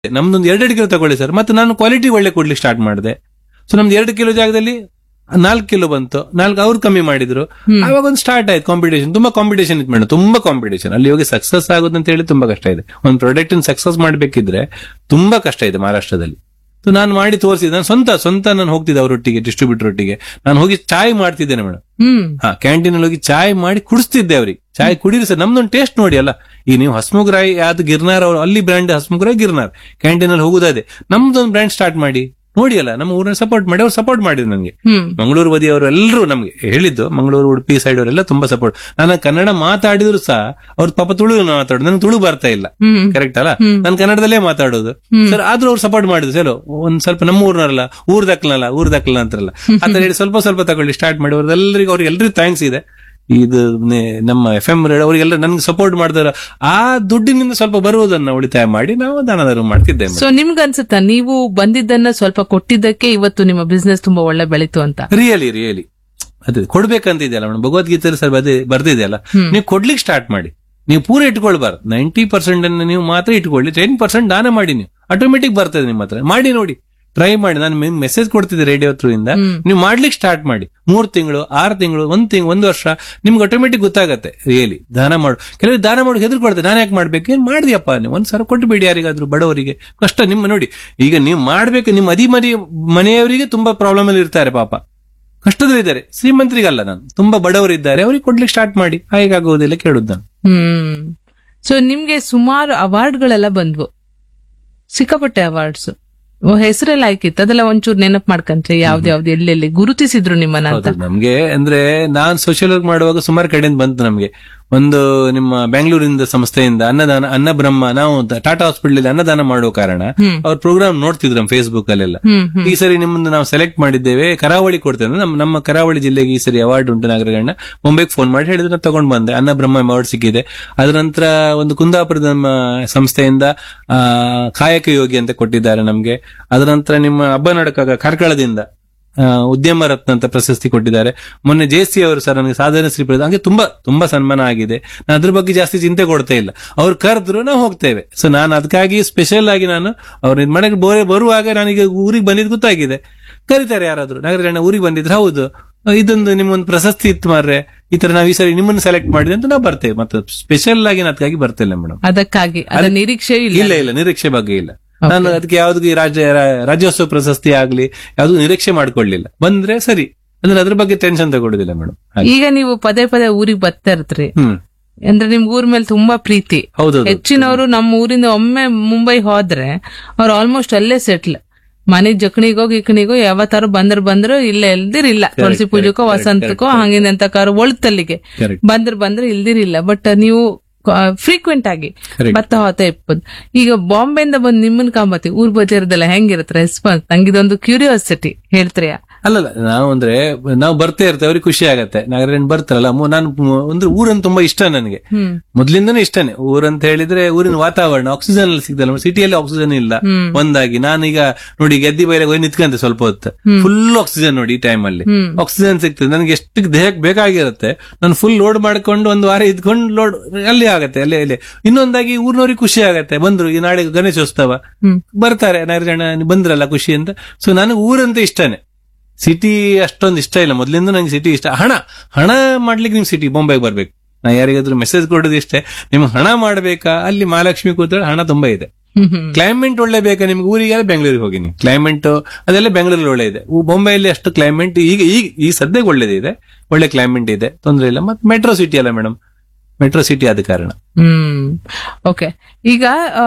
ನಮ್ದೊಂದು ಎರಡೆರಡು ಕಿಲೋ ತಗೊಳ್ಳಿ ಸರ್ ಮತ್ತೆ ನಾನು ಕ್ವಾಲಿಟಿ ಒಳ್ಳೆ ಕೊಡ್ಲಿಕ್ಕೆ ಸ್ಟಾರ್ಟ್ ಮಾಡಿದೆ ಸೊ ನಮ್ದು ಎರಡು ಕಿಲೋ ಜಾಗದಲ್ಲಿ ನಾಲ್ಕು ಕಿಲೋ ಬಂತು ನಾಲ್ಕು ಅವ್ರು ಕಮ್ಮಿ ಮಾಡಿದ್ರು ಹ್ಮ್. ಅವಾಗ ಒಂದು ಸ್ಟಾರ್ಟ್ ಆಯ್ತು ಕಾಂಪಿಟೇಷನ್ ತುಂಬಾ ಕಾಂಪಿಟೇಷನ್ ಇತ್ತು ಮೇಡಮ್ ತುಂಬಾ ಕಾಂಪಿಟೇಷನ್ ಅಲ್ಲಿ ಹೋಗಿ ಸಕ್ಸಸ್ ಆಗೋದು ಅಂತ ಹೇಳಿ ತುಂಬಾ ಕಷ್ಟ ಇದೆ ಒಂದು ಪ್ರಾಡಕ್ಟ್ ಸಕ್ಸಸ್ ಮಾಡ್ಬೇಕಿದ್ರೆ ತುಂಬಾ ಕಷ್ಟ ಇದೆ ಮಹಾರಾಷ್ಟ್ರದಲ್ಲಿ ಸೊ ನಾನು ಮಾಡಿ ತೋರಿಸಿದೆ ನಾನು ಸ್ವಂತ ಸ್ವಂತ ನಾನು ಹೋಗ್ತಿದ್ದೆ ಅವರೊಟ್ಟಿಗೆ ಡಿಸ್ಟ್ರಿಬ್ಯೂಟರ್ ಒಟ್ಟಿಗೆ ನಾನು ಹೋಗಿ ಚಾಯ್ ಮಾಡ್ತಿದ್ದೇನೆ ಮೇಡಮ್ ಹ್ಮ್ ಹಾ ಕ್ಯಾಂಟೀನ್ ಅಲ್ಲಿ ಹೋಗಿ ಚಾಯ್ ಮಾಡಿ ಕುಡಿಸ್ತಿದ್ದೆ ಅವ್ರಿಗೆ ಚಾಯ್ ಕುಡೀರಿ ಸರ್ ನಮ್ದೊಂದು ಟೇಸ್ಟ್ ನೋಡಿ ಅಲ್ಲ ಈ ನೀವು ಹಸ್ಮುಗ್ರಾಯಿ ಯಾವ್ದು ಗಿರ್ನಾರ್ ಅವ್ರು ಅಲ್ಲಿ ಬ್ರ್ಯಾಂಡ್ ಹಸ್ಮುಗ್ರಾಯಿ ಗಿರ್ನಾರ್ ಕ್ಯಾಂಟೀನ್ ಅಲ್ಲಿ ಹೋಗುದಾದೆ ನಮ್ದೊಂದು ಬ್ರ್ಯಾಂಡ್ ಸ್ಟಾರ್ಟ್ ಮಾಡಿ ನೋಡಿ ಅಲ್ಲ ನಮ್ಮ ಊರನ್ನ ಸಪೋರ್ಟ್ ಮಾಡಿ ಅವ್ರು ಸಪೋರ್ಟ್ ಮಾಡಿದ್ರು ನನಗೆ ಹ್ಮ್ ಮಂಗಳೂರು ಬದಿ ಅವರು ಎಲ್ಲರೂ ನಮ್ಗೆ ಹೇಳಿದ್ದು ಮಂಗಳೂರು ಉಡುಪಿ ಸೈಡ್ ಅವರೆಲ್ಲ ತುಂಬಾ ಸಪೋರ್ಟ್ ನಾನು ಕನ್ನಡ ಮಾತಾಡಿದ್ರು ಸಹ ಅವ್ರ ಪಾಪ ತುಳು ಮಾತಾಡೋದು ನನಗೆ ತುಳು ಬರ್ತಾ ಇಲ್ಲ ಹ್ಮ್ ಕರೆಕ್ಟ್ ಅಲ್ಲ ಹ್ಮ್. ನಾನು ಕನ್ನಡದಲ್ಲೇ ಮಾತಾಡೋದು ಹ್ಮ್. ಸರ್ ಆದ್ರೂ ಅವ್ರು ಸಪೋರ್ಟ್ ಮಾಡಿದ್ರು ಸರ್ ಒಂದ್ ಸ್ವಲ್ಪ ನಮ್ಮ ಊರ್ನಲ್ಲ ಊರ್ ದಕ್ಕಲಲ್ಲ ಊರ್ ದಕ್ಕಲ ಅಂತಾರಲ್ಲ ಆತರ ಹೇಳಿ ಸ್ವಲ್ಪ ಸ್ವಲ್ಪ ತಗೊಳ್ಳಿ ಸ್ಟಾರ್ಟ್ ಮಾಡಿ ಅವ್ರದ್ದೆಲ್ಲರಿಗೂ ಅವ್ರಿಗೆ ಎಲ್ರಿಗೂ ಥ್ಯಾಂಕ್ಸ್ ಇದೆ ಇದು ನೆ- ನಮ್ಮ ಎಫ್ ಎಂ ಅವರಿಗೆಲ್ಲ ನನ್ಗೆ ಸಪೋರ್ಟ್ ಮಾಡಿದಾರ ಆ ದುಡ್ಡಿನಿಂದ ಸ್ವಲ್ಪ ಬರುವುದನ್ನ ಉಳಿತಾಯ ಮಾಡಿ ನಾವು ದಾನ ಧರ್ಮ ಮಾಡ್ತಿದ್ದೇವೆ ಸೊ ನಿಮ್ಗೆ ಅನ್ಸುತ್ತಾ ನೀವು ಬಂದಿದ್ದನ್ನ ಸ್ವಲ್ಪ ಕೊಟ್ಟಿದ್ದಕ್ಕೆ ಇವತ್ತು ನಿಮ್ಮ ಬಿಸ್ನೆಸ್ ತುಂಬಾ ಒಳ್ಳೆ ಬೆಳೀತು ಅಂತ ರಿಯಲಿ ರಿಯಲಿ ಅದೇ ಕೊಡ್ಬೇಕಂತ ಇದೆಯಲ್ಲ ಮೇಡಮ್ ಭಗವದ್ಗೀತೆ ಸರ್ ಅದೇ ಬರ್ದಿದೆಯಲ್ಲ ಹ್ಮ್. ನೀವು ಕೊಡ್ಲಿಕ್ಕೆ ಸ್ಟಾರ್ಟ್ ಮಾಡಿ ನೀವು ಪೂರ ಇಟ್ಕೊಳ್ಬಾರ್ದು ನೈಂಟಿ ಪರ್ಸೆಂಟ್ ಅನ್ನು ನೀವು ಮಾತ್ರ ಇಟ್ಕೊಳ್ಳಿ ಟೆನ್ ಪರ್ಸೆಂಟ್ ದಾನ ಮಾಡಿ ನೀವು ಆಟೋಮೆಟಿಕ್ ಬರ್ತದೆ ನಿಮ್ಮ ಹತ್ರ ಮಾಡಿ ನೋಡಿ ಟ್ರೈ ಮಾಡಿ ನಾನು ಮೆಸೇಜ್ ಕೊಡ್ತಿದ್ದೆ ರೇಡಿಯೋ ಥ್ರೂ ಇಂದ ಹ್ಮ್. ನೀವು ಮಾಡ್ಲಿಕ್ಕೆ ಸ್ಟಾರ್ಟ್ ಮಾಡಿ ಮೂರ್ ತಿಂಗಳು ಆರು ತಿಂಗಳು ಒಂದ್ ತಿಂಗ್ ಒಂದ್ ವರ್ಷ ನಿಮ್ಗೆ ಆಟೋಮೆಟಿಕ್ ಗೊತ್ತಾಗತ್ತೆ ರಿಯಲಿ ದಾನ ಮಾಡು ಕೆಲವರು ದಾನ ಮಾಡಿ ಹೆದರ್ಕೊಳ್ತಾರೆ ನಾನು ಯಾಕೆ ಮಾಡ್ಬೇಕು ಏನ್ ಮಾಡಿದ್ಯಪ್ಪ ನೀವು ಒಂದ್ ಸಲ ಕೊಟ್ಟು ಬಿಡಿ ಯಾರಿಗಾದ್ರೂ ಬಡವರಿಗೆ ಕಷ್ಟ ನಿಮ್ಮ ನೋಡಿ ಈಗ ನೀವು ಮಾಡ್ಬೇಕು ನಿಮ್ಮ ಅದಿ ಮರಿ ಮನೆಯವರಿಗೆ ತುಂಬಾ ಪ್ರಾಬ್ಲಮ್ ಅಲ್ಲಿ ಇರ್ತಾರೆ ಪಾಪ ಕಷ್ಟದಲ್ಲಿದ್ದಾರೆ ಶ್ರೀಮಂತರಿಗಲ್ಲ ನಾನು ತುಂಬಾ ಬಡವರಿದ್ದಾರೆ ಅವ್ರಿಗೆ ಕೊಡ್ಲಿಕ್ಕೆ ಸ್ಟಾರ್ಟ್ ಮಾಡಿ ಹೇಗಾಗೋದಿಲ್ಲ ಕೇಳುದು ನಾನು ಹ್ಮ್ ಸೊ ನಿಮ್ಗೆ ಸುಮಾರು ಅವಾರ್ಡ್ಗಳೆಲ್ಲ ಬಂದ್ವು ಸಿಕ್ಕಾಪಟ್ಟೆ ಅವಾರ್ಡ್ಸ್ ಹೆಸರೆಲ್ಲ ಆಯ್ಕಿತ್ತು ಅದೆಲ್ಲ ಒಂಚೂರು ನೆನಪು ಮಾಡ್ಕಂತ್ರಿ ಯಾವ್ದು ಯಾವ್ದು ಎಲ್ಲೆಲ್ಲಿ ಗುರುತಿಸಿದ್ರು ನಿಮ್ಮನ್ನ ಅಂತ ಹೌದು ನಮ್ಗೆ ಅಂದ್ರೆ ನಾನ್ ಸೋಷಿಯಲ್ ವರ್ಕ್ ಮಾಡುವಾಗ ಸುಮಾರು ಕಡೆಯಿಂದ ಬಂತು ನಮ್ಗೆ ಒಂದು ನಿಮ್ಮ ಬೆಂಗಳೂರಿನ ಸಂಸ್ಥೆಯಿಂದ ಅನ್ನದಾನ ಅನ್ನ ಬ್ರಹ್ಮ ನಾವು ಟಾಟಾ ಹಾಸ್ಪಿಟಲ್ ಅನ್ನದಾನ ಮಾಡುವ ಕಾರಣ ಹ್ಮ್ ಅವ್ರ ಪ್ರೋಗ್ರಾಮ್ ನೋಡ್ತಿದ್ರು ನಮ್ಮ ಫೇಸ್ಬುಕ್ ಅಲ್ಲೆಲ್ಲ ಹ್ಮ್ ಹ್ಮ್ ಈ ಸರಿ ನಿಮ್ಮನ್ನು ನಾವು ಸೆಲೆಕ್ಟ್ ಮಾಡಿದ್ದೇವೆ ಕರಾವಳಿ ಕೊಡ್ತೇವೆ ನಮ್ಮ ನಮ್ಮ ಕರಾವಳಿ ಜಿಲ್ಲೆಗೆ ಈ ಸರಿ ಅವಾರ್ಡ್ ಉಂಟು ನಾಗರಗಣ್ಣ ಮುಂಬೈಗೆ ಫೋನ್ ಮಾಡಿ ಹೇಳಿದ್ರೆ ನಾನು ತಗೊಂಡ್ ಬಂದೆ ಅನ್ನ ಬ್ರಹ್ಮ ಅವಾರ್ಡ್ ಸಿಕ್ಕಿದೆ ಅದರ ನಂತರ ಒಂದು ಕುಂದಾಪುರದ ನಮ್ಮ ಸಂಸ್ಥೆಯಿಂದ ಆ, ಕಾಯಕ ಯೋಗಿ ಅಂತ ಕೊಟ್ಟಿದ್ದಾರೆ ನಮ್ಗೆ ಅದರ ನಂತರ ನಿಮ್ಮ ಹಬ್ಬ ನಡಕ ಕಾರ್ಕಳದಿಂದ ಆ, ಉದ್ಯಮ ರತ್ನ ಅಂತ ಪ್ರಶಸ್ತಿ ಕೊಟ್ಟಿದ್ದಾರೆ ಮೊನ್ನೆ ಜೆ ಸಿ ಅವರು ಸರ್ ನನಗೆ ಸಾಧನ ಶ್ರೀ ಪ್ರದಾನ ಹಂಗೆ ತುಂಬಾ ತುಂಬಾ ಸನ್ಮಾನ ಆಗಿದೆ ನಾನು ಅದ್ರ ಬಗ್ಗೆ ಜಾಸ್ತಿ ಚಿಂತೆ ಕೊಡ್ತಾ ಇಲ್ಲ ಅವ್ರು ಕರೆದ್ರು ನಾವು ಹೋಗ್ತೇವೆ ಸೊ ನಾನು ಅದಕ್ಕಾಗಿ ಸ್ಪೆಷಲ್ ಆಗಿ ನಾನು ಅವ್ರ ಇದ್ ಮನೆಗೆ ಬೋರೆ ಬರುವಾಗ ನಾನೀಗ ಊರಿಗೆ ಬಂದಿದ್ದು ಗೊತ್ತಾಗಿದೆ ಕರೀತಾರೆ ಯಾರಾದ್ರೂ ನಗರಗಣ್ಣ ಊರಿಗೆ ಬಂದಿದ್ರೆ ಹೌದು ಇದೊಂದು ನಿಮ್ಮೊಂದು ಪ್ರಶಸ್ತಿ ಇತ್ತು ಮಾರ್ರೆ ಈ ತರ ನಾವು ಈ ಸರಿ ನಿಮ್ಮನ್ನು ಸೆಲೆಕ್ಟ್ ಮಾಡಿದೆ ಅಂತ ನಾವು ಬರ್ತೇವೆ ಮತ್ತೆ ಸ್ಪೆಷಲ್ ಆಗಿ ನಾನು ಅದಕ್ಕಾಗಿ ಬರ್ತಿಲ್ಲ ಮೇಡಮ್ ಅದಕ್ಕಾಗಿ ಅದ ನಿರೀಕ್ಷೆ ಇಲ್ಲ ಇಲ್ಲ ಇಲ್ಲ ನಿರೀಕ್ಷೆ ಬಗ್ಗೆ ಇಲ್ಲ ನಾನು ಅದಕ್ಕೆ ಯಾವ್ದು ಈ ರಾಜ್ಯ ರಾ- ರಾಜ್ಯೋತ್ಸವ ಪ್ರಶಸ್ತಿ ಆಗ್ಲಿ ಯಾವ್ದು ನಿರೀಕ್ಷೆ ಮಾಡ್ಕೊಳ್ಳಿಲ್ಲ ಬಂದ್ರೆ ಸರಿ ಅಂದ್ರೆ ಅದ್ರ ಬಗ್ಗೆ ಟೆನ್ಷನ್ ತಗೊಳ್ಳೋದಿಲ್ಲ ಮೇಡಮ್ ಈಗ ನೀವು ಪದೇ ಪದೇ ಊರಿಗೆ ಬರ್ತಾ ಇರ್ತೀರಿ ಹ್ಮ್ ಅಂದ್ರೆ ನಿಮ್ ಊರ್ ಮೇಲೆ ತುಂಬಾ ಪ್ರೀತಿ ಹೌದೌದು ಹೆಚ್ಚಿನವರು ನಮ್ಮ ಊರಿಂದ ಒಮ್ಮೆ ಮುಂಬೈ ಹೋದ್ರೆ ಅವ್ರು ಆಲ್ಮೋಸ್ಟ್ ಅಲ್ಲೇ ಸೆಟ್ಲ್ ಮನೆ ಜಕಣಿಗೋ ಗಿಕಣಿಗೋ ಯಾವತ್ತಾರು ಬಂದ್ರ ಬಂದ್ರು ಇಲ್ಲೇ ಇಲ್ದಿರಿಲ್ಲ ತುಳಸಿ ಪೂಜೆಗೋ correct, ವಸಂತಕ್ಕೋ ಹಂಗಿಂದ ಎಂತಕ್ಕಾರು ಒಳ್ತಲ್ಲಿಗೆ ಕರೆಕ್ಟ್ ಬಂದ್ರ ಬಂದ್ರೆ ಇಲ್ದಿರಿಲ್ಲ ಬಟ್ ನೀವು ಫ್ರೀಕ್ವೆಂಟ್ ಆಗಿ Correct. ಬರ್ತಾ ಹೋಗ್ತಾ ಇಪ್ಪದು ಈಗ ಬಾಂಬೆಯಿಂದ ಬಂದು ನಿಮ್ಮನ್ ಕಾಂಬತ್ತಿ ಊರ್ ಬಜಾರದೆಲ್ಲ ಹೆಂಗಿರುತ್ತೆ ರೆಸ್ಪಾನ್ಸ್ ನಂಗಿದೊಂದು ಕ್ಯೂರಿಯಾಸಿಟಿ ಹೇಳ್ತೀರಾ ಅಲ್ಲಲ್ಲ ನಾವು ಅಂದ್ರೆ ನಾವು ಬರ್ತಾ ಇರ್ತೇವೆ ಅವ್ರಿಗೆ ಖುಷಿ ಆಗತ್ತೆ ನಾಗರಣ್ಣ ಬರ್ತಾರಲ್ಲ ಮು- ನಾನು ಮು- ಅಂದ್ರೆ ಊರನ್ನು ತುಂಬಾ ಇಷ್ಟ ನನಗೆ ಹ್ಮ್ ಮೊದ್ಲಿಂದನೇ ಇಷ್ಟನೇ ಊರಂತ ಹೇಳಿದ್ರೆ ಊರಿನ ವಾತಾವರಣ ಆಕ್ಸಿಜನ್ ಅಲ್ಲಿ ಸಿಗ್ತಲ್ಲ ಸಿಟಿಯಲ್ಲಿ ಆಕ್ಸಿಜನ್ ಇಲ್ಲ ಹ್ಮ್. ಒಂದಾಗಿ ನಾನೀಗ ನೋಡಿ ಗೆದ್ದಿ ಬೈಲಾಗ ಹೋಗಿ ನಿಂತ್ಕಂತೆ ಸ್ವಲ್ಪ ಹೊತ್ತು ಫುಲ್ ಆಕ್ಸಿಜನ್ ನೋಡಿ ಈ ಟೈಮ್ ಅಲ್ಲಿ ಹ್ಮ್. ಆಕ್ಸಿಜನ್ ಸಿಗ್ತದೆ ನನಗೆ ಎಷ್ಟು ದೇಹಕ್ಕೆ ಬೇಕಾಗಿರುತ್ತೆ ನಾನು ಫುಲ್ ಲೋಡ್ ಮಾಡ್ಕೊಂಡು ಒಂದು ವಾರ ಇದ್ಕೊಂಡು ಲೋಡ್ ಅಲ್ಲಿ ಆಗತ್ತೆ ಅಲ್ಲೇ ಅಲ್ಲೇ ಇನ್ನೊಂದಾಗಿ ಊರಿನವ್ರಿಗೆ ಖುಷಿ ಆಗತ್ತೆ ಬಂದ್ರು ಈ ನಾಳೆ ಗಣೇಶೋತ್ಸವ ಹ್ಮ್ ಬರ್ತಾರೆ ನಾಲ್ಕು ಜನ ನೀವು ಬಂದ್ರಲ್ಲ ಖುಷಿ ಅಂತ ಸೊ ನನಗೆ ಊರಂತ ಇಷ್ಟನೇ ಸಿಟಿ ಅಷ್ಟೊಂದು ಇಷ್ಟ ಇಲ್ಲ ಮೊದ್ಲಿಂದ ನಂಗೆ ಸಿಟಿ ಇಷ್ಟ ಹಣ ಹಣ ಮಾಡ್ಲಿಕ್ಕೆ ನಿಮ್ಗೆ ಸಿಟಿ ಬೊಂಬೈಗೆ ಬರ್ಬೇಕು ನಾ ಯಾರಿಗಾದ್ರೂ ಮೆಸೇಜ್ ಕೊಡೋದು ಇಷ್ಟೇ ನಿಮ್ಗೆ ಹಣ ಮಾಡ್ಬೇಕಾ ಅಲ್ಲಿ ಮಹಾಲಕ್ಷ್ಮಿ ಕೂತ್ರೆ ಹಣ ತುಂಬಾ ಇದೆ ಹ್ಮ್ ಹ್ಮ್ ಕ್ಲೈಮೇಟ್ ಒಳ್ಳೆ ಬೇಕಾ ನಿಮ್ಗೆ ಊರಿಗೆ ಬೆಂಗಳೂರಿಗೆ ಹೋಗಿ ನೀವು ಕ್ಲೈಮೇಟ್ ಅದೆಲ್ಲ ಬೆಂಗಳೂರಲ್ಲಿ ಒಳ್ಳೆ ಇದೆ ಊ- ಬೊಂಬೈಯಲ್ಲಿ ಅಷ್ಟು ಕ್ಲೈಮೇಟ್ ಈಗ ಈಗ ಈ ಸದ್ಯಕ್ಕೆ ಒಳ್ಳೇದಿದೆ ಒಳ್ಳೆ ಕ್ಲೈಮೇಟ್ ಇದೆ ತೊಂದರೆ ಇಲ್ಲ ಮತ್ತೆ ಮೆಟ್ರೋ ಸಿಟಿ ಅಲ್ಲ ಮೇಡಮ್ ಮೆಟ್ರೋ ಸಿಟಿ ಆದ ಕಾರಣ ಹ್ಮ್ ಓಕೆ ಈಗ ಆ,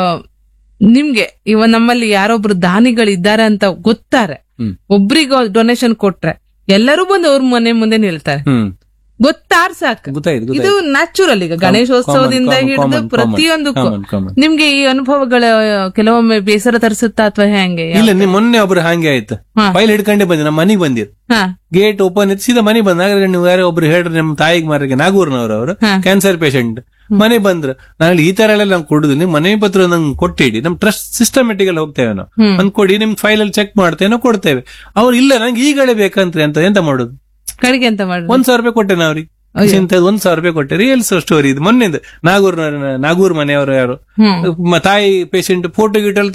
ನಿಮ್ಗೆ ಇವ ನಮ್ಮಲ್ಲಿ ಯಾರೊಬ್ರು ದಾನಿಗಳಿದ್ದಾರೆ ಅಂತ ಗೊತ್ತಾರೆ ಹ್ಮ್. ಒಬ್ರಿಗೆ ಡೊನೇಷನ್ ಕೊಟ್ರೆ ಎಲ್ಲರೂ ಬಂದು ಅವ್ರ ಮನೆ ಮುಂದೆ ನಿಲ್ತಾರೆ ಹ್ಮ್ ಗೊತ್ತಾರ್ ಸಾಕು ಗೊತ್ತಾಯ್ತು ಇದು ನ್ಯಾಚುರಲ್ ಈಗ ಗಣೇಶೋತ್ಸವದಿಂದ common, ಹಿಡಿದು common, ಪ್ರತಿಯೊಂದಕ್ಕೂ common, common. ನಿಮ್ಗೆ ಈ ಅನುಭವಗಳ ಕೆಲವೊಮ್ಮೆ ಬೇಸರ ತರಿಸುತ್ತಾ ಅಥವಾ ಹೆಂಗೆ ಇಲ್ಲ ನಿಮ್ ಮೊನ್ನೆ ಒಬ್ರು ಹಾಗೆ ಆಯ್ತು ಹಾ. ಫೈಲ್ ಹಿಡ್ಕೊಂಡೆ ಬಂದಿ ನಮ್ಮ ಮನೆಗೆ ಬಂದಿರ್ ಹಾ ಗೇಟ್ ಓಪನ್ ಇತ್ತು ಸೀದಾ ಮನೆ ಬಂದ ಹಾಗಾದ್ರೆ ನೀವು ಯಾರೋ ಒಬ್ರು ಹೇಳ್ರಿ ನಮ್ಮ ತಾಯಿಗೆ ಮಾರಿಗೆ ನಾಗೂರ್ನವ್ರು ಅವರು ಹಾ. ಕ್ಯಾನ್ಸರ್ ಪೇಷಂಟ್ ಮನೆ ಬಂದ್ರು ನಾನು ಈ ತರ ಎಲ್ಲ ನಾವು ಕೊಡುದು ನಿಮ್ ಮನೆ ಪತ್ರ ನಂಗೆ ಕೊಟ್ಟಿಡಿ ನಮ್ ಟ್ರಸ್ಟ್ ಸಿಸ್ಟಮೆಟಿಕ್ ಅಲ್ಲಿ ಹೋಗ್ತೇವೆ ನಾವು ಹ್ಮ್. ಒಂದ್ ಕೊಡಿ ನಿಮ್ ಫೈಲ್ ಅಲ್ಲಿ ಚೆಕ್ ಮಾಡ್ತೇವೆ ನಾವು ಕೊಡ್ತೇವೆ ಅವ್ರು ಇಲ್ಲ ನಂಗೆ ಈಗಲೇ ಬೇಕಂತ್ರಿ ಅಂತ ಎಂತ ಮಾಡುದು ಕಡೆಗೆ ಅಂತ ಮಾಡ್ರಿ ಒಂದ್ ಸಾವಿರ ರೂಪಾಯಿ ಕೊಟ್ಟೆ ನಾ ಅವ್ರಿಗೆ ಇಂಥದ್ದು ಒಂದ್ ಸಾವಿರ ರೂಪಾಯಿ ಕೊಟ್ಟೆ ರಿಯಲ್ ಸ್ಟೋರಿ ಇದು ಮೊನ್ನೆದು ನಾಗೂರ್ ನಾಗೂರ್ ಮನೆಯವರು ಯಾರು ಹ್ಮ್ ಮ- ತಾಯಿ ಪೇಷಂಟ್ ಫೋಟೋ ಗಿಟಲ್